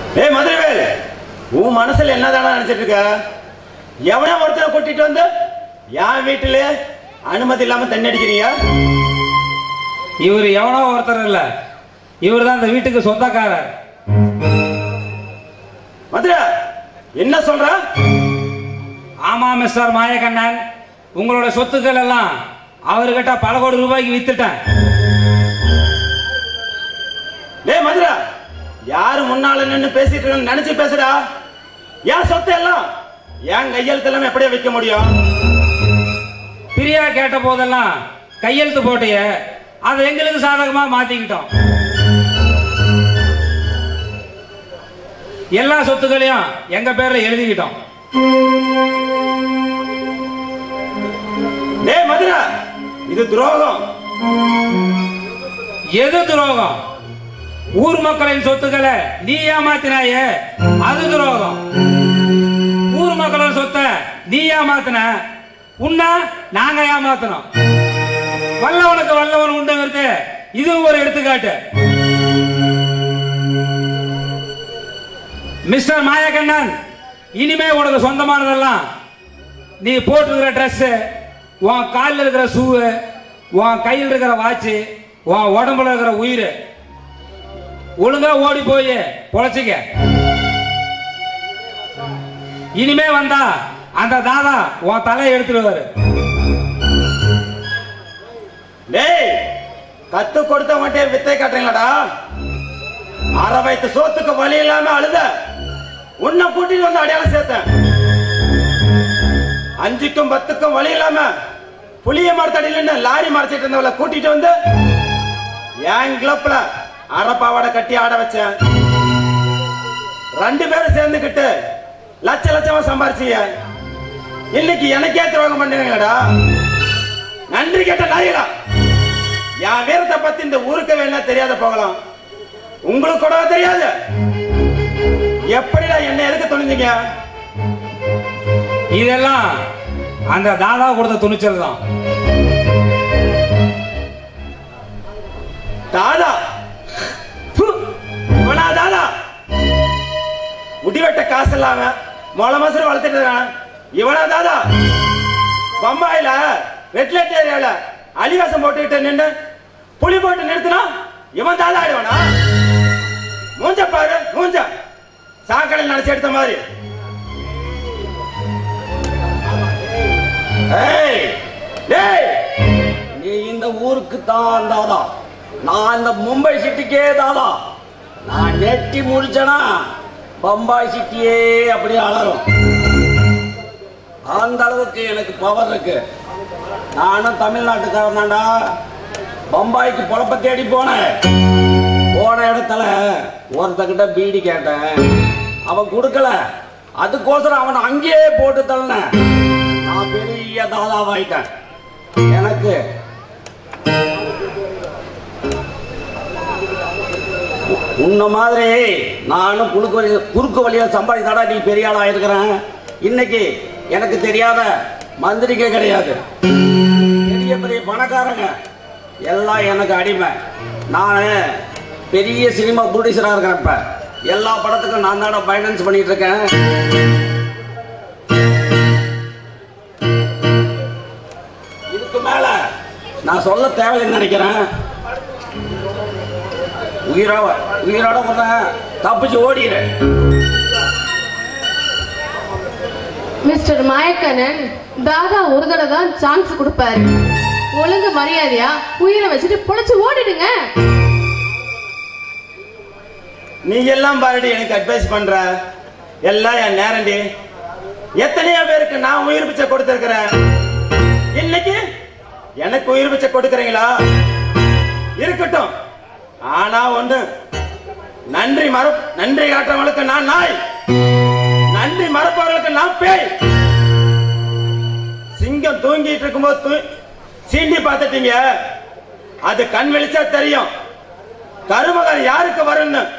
ஏய் மதுரவேல் உன் மனசுல என்னதானா நினைச்சிட்டு இருக்க எவனா ஒருத்தரை கூட்டிட்டு வந்து என் வீட்டுல அனுமதி இல்லாம தண்ணி அடிக்கிறீங்க இவர் எவனோ ஒருத்தர் இல்ல இவர் தான் இந்த வீட்டுக்கு சொந்தக்காரர் மதுரை என்ன சொல்ற ஆமா மிஸ்டர் மாயக்கண்ணன் உங்களோட சொத்துக்கள் எல்லாம் அவர்கிட்ட பல கோடி ரூபாய்க்கு வித்துட்டேன் டேய் மதுரை யாரு முன்னால நின்னு பேசிட்டு இருக்கேன்னு நினைச்சு பேசுடா என் சொத்து எல்லாம் என் கையெழுத்து எல்லாம் எப்படியே வைக்க முடியும் பிரியா கேட்ட போதெல்லாம் கையெழுத்து போட்டிய அதை எங்களுக்கு சாதகமா மாத்திக்கிட்டோம் எல்லா சொத்துக்களையும் எங்க பேர்ல எழுதிக்கிட்டோம் டேய் மதுரை இது துரோகம் எது துரோகம் ஊர் மக்களின் சொத்துக்களை நீ ஏமாத்தினாயே அது துரோகம் ஊர் மக்களோட சொத்தை நீ ஏமாத்தின உன்ன நாங்க ஏமாத்தினோம் வல்லவனுக்கு வல்லவன் உண்டுங்கிறது இதுவும் ஒரு எடுத்துக்காட்டு மிஸ்டர் மாயக்கண்ணன் இனிமே உனக்கு சொந்தமானதெல்லாம் நீ போட்டிருக்கிற ட்ரெஸ் உன் காலில் இருக்கிற ஷூவு உன் கையில் இருக்கிற வாட்சு உன் உடம்புல இருக்கிற உயிர் ஒழுங்கா ஓடி போய் பொழைச்சிக்க இனிமே வந்தா அந்த தாதா உன் தலையை எடுத்துடுவாரு டேய் கத்து கொடுத்த மட்டும் வித்தை காட்டுறீங்களாடா அரை வயத்து சோத்துக்கு வழி இல்லாம அழுத உன்னை கூட்டிட்டு வந்து அடையாளம் சேர்த்தேன் அஞ்சுக்கும் பத்துக்கும் வழி இல்லாம புளிய மரத்தடியில லாரி மறைச்சிட்டு இருந்தவளை கூட்டிட்டு வந்து என் கிளப்ல அரை பாவாடை கட்டி ஆட வச்சேன் ரெண்டு பேரும் சேர்ந்துக்கிட்டு லட்ச லட்சமா சம்பாரிச்சீங்க இன்னைக்கு எனக்கே துரோகம் பண்ணுறீங்களா நன்றி கேட்ட நாயகா என் வீரத்தை பத்தி இந்த ஊருக்கு வேணா தெரியாத போகலாம் உங்களுக்கு கூட தெரியாது எப்படிடா என்ன எதுக்கு துணிஞ்சீங்க இதெல்லாம் அந்த தாதா கொடுத்த துணிச்சல் தான் தாதா ப்பு, இவனா தாதா முடிவெட்ட காசு இல்லாம மொள மாசம் வளர்த்துட்டு இருக்கான் இவனா தாதா பம்பாயில ரெட்லெட் ஏரியால அலிவாசம் போட்டுக்கிட்டு நின்று புலி போட்டு நிறுத்தினா இவன் தாதா ஆயிடுவானா மூஞ்ச பாரு மூஞ்ச சாக்கடையில் நினைச்சு எடுத்த மாதிரி ஏய் டேய் நீ இந்த ஊருக்கு தான் தாதா நான் இந்த மும்பை சிட்டிக்கே தாதா நான் நெட்டி முடிச்சனா பம்பாய் சிட்டியே அப்படியே அலறும் அந்த அளவுக்கு எனக்கு பவர் இருக்கு நானும் தமிழ்நாட்டுக்காரன் தான்டா பம்பாய்க்கு பொழப்ப தேடி போனேன் போன இடத்துல ஒருத்தக்கிட்ட பீடி கேட்டேன் அவன் கொடுக்கல அதுக்கோசரம் அவனை அங்கேயே போட்டு தள்ளினேன் நான் பெரிய தாதாவாயிட்டேன் எனக்கு உ- உன்ன மாதிரி நானும் குறுக்கு வழி குறுக்கு வழியா சம்பாதித்தாடா நீ பெரிய ஆளா இருக்கிறேன் இன்னைக்கு எனக்கு தெரியாத மந்திரிக்கே கிடையாது பெரிய பெரிய பணக்காரங்க எல்லாம் எனக்கு அடிமை நான் பெரிய சினிமா ப்ரொடியூசராக இருக்கிறேன் இப்ப எல்லா படத்துக்கும் நான் தானே ஃபைனான்ஸ் பண்ணிட்டு இருக்கேன் இதுக்கு மேல நான் சொல்ல தேவையில்லைன்னு நினைக்கிறேன் உயிரோட உயிரோட போறேன் தப்பிச்சு ஓடிடுறேன் மிஸ்டர் மாயக்கண்ணன் தாதா ஒரு தடவை தான் சான்ஸ் கொடுப்பாரு ஒழுங்கு மரியாதையா உயிரை வச்சுட்டு பொழைச்சு ஓடிடுங்க நீ எல்லாம் பாருடி எனக்கு அட்வைஸ் பண்ற எல்லாம் என் நேரண்டி எத்தனையோ பேருக்கு நான் உயிர் பிச்சை கொடுத்திருக்கிறேன் இன்னைக்கு எனக்கு உயிர் பிச்சை கொடுக்கறீங்களா இருக்கட்டும் ஆனா ஒண்ணு நன்றி மறு நன்றி காட்டுறவங்களுக்கு நான் நாய் நன்றி மறப்பவர்களுக்கு நான் பேய் சிங்கம் தூங்கிட்டு இருக்கும்போது தூ- சீண்டி பார்த்துட்டீங்க அது கண் வெளிச்சா தெரியும் கருமகன் யாருக்கு வரும்னு